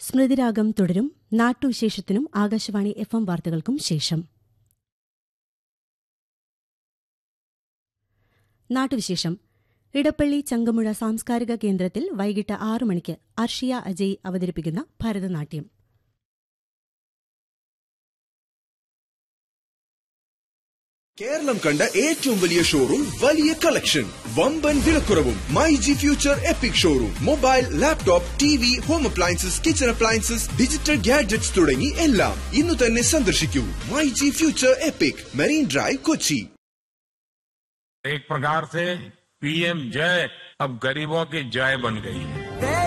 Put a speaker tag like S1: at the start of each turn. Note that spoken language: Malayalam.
S1: സ്മൃതിരാഗം തുടരും നാട്ടുവിശേഷത്തിനും ആകാശവാണി എഫ് എം വാർത്തകൾക്കും ശേഷം നാട്ടുവിശേഷം ഇടപ്പള്ളി ചങ്കമുഴ സാംസ്കാരിക കേന്ദ്രത്തിൽ വൈകിട്ട് ആറു മണിക്ക് അർഷിയ അജയ് അവതരിപ്പിക്കുന്ന ഭരതനാട്യം
S2: കേരളം കണ്ട ഏറ്റവും വലിയ ഷോറൂം വലിയ കളക്ഷൻ വമ്പൻ വിലക്കുറവും my G future epic showroom mobile laptop T V home appliances kitchen appliances digital gadgets തുടങ്ങി എല്ലാം ഇന്ന് തന്നെ സന്ദർശിക്കൂ my G future epic marine drive Kochi
S3: एक प्रकार से पीएम जय अब गरीबों की जय बन गई है